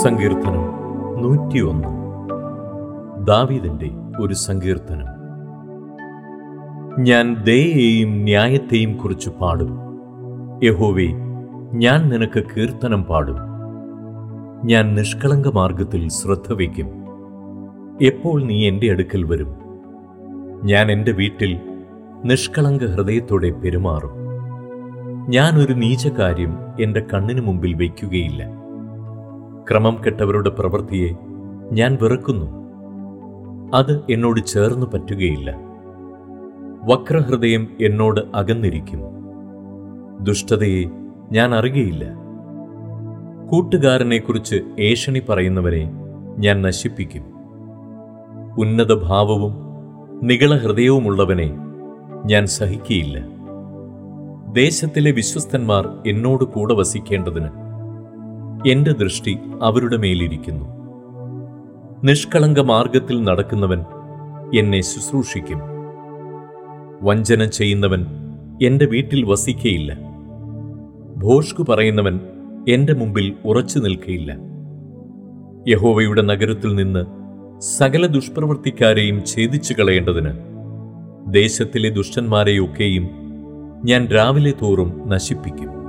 സങ്കീർത്തനം നൂറ്റിയൊന്ന് ദാവീദിന്റെ ഒരു സങ്കീർത്തനം ഞാൻ ദയയെയും ന്യായത്തെയും കുറിച്ച് പാടും യഹോവേ ഞാൻ നിനക്ക് കീർത്തനം പാടും ഞാൻ നിഷ്കളങ്ക മാർഗത്തിൽ ശ്രദ്ധ വയ്ക്കും എപ്പോൾ നീ എൻ്റെ അടുക്കൽ വരും ഞാൻ എൻ്റെ വീട്ടിൽ നിഷ്കളങ്ക ഹൃദയത്തോടെ പെരുമാറും ഞാൻ ഒരു നീചകാര്യം എൻ്റെ കണ്ണിന് മുമ്പിൽ വയ്ക്കുകയില്ല ക്രമം കെട്ടവരുടെ പ്രവൃത്തിയെ ഞാൻ വെറുക്കുന്നു അത് എന്നോട് ചേർന്നു പറ്റുകയില്ല വക്രഹൃദയം എന്നോട് അകന്നിരിക്കും ദുഷ്ടതയെ ഞാൻ അറിയുകയില്ല കൂട്ടുകാരനെക്കുറിച്ച് ഏഷണി പറയുന്നവരെ ഞാൻ നശിപ്പിക്കും ഉന്നത ഭാവവും നികളഹൃദയവുമുള്ളവനെ ഞാൻ സഹിക്കുകയില്ല ദേശത്തിലെ വിശ്വസ്തന്മാർ എന്നോട് കൂടെ വസിക്കേണ്ടതിന് എന്റെ ദൃഷ്ടി അവരുടെ മേലിരിക്കുന്നു നിഷ്കളങ്ക മാർഗത്തിൽ നടക്കുന്നവൻ എന്നെ ശുശ്രൂഷിക്കും വഞ്ചന ചെയ്യുന്നവൻ എന്റെ വീട്ടിൽ വസിക്കയില്ല ഭോഷ്കു പറയുന്നവൻ എന്റെ മുമ്പിൽ ഉറച്ചു നിൽക്കയില്ല യഹോവയുടെ നഗരത്തിൽ നിന്ന് സകല ദുഷ്പ്രവൃത്തിക്കാരെയും ഛേദിച്ചു കളയേണ്ടതിന് ദേശത്തിലെ ദുഷ്ടന്മാരെയൊക്കെയും ഞാൻ രാവിലെ തോറും നശിപ്പിക്കും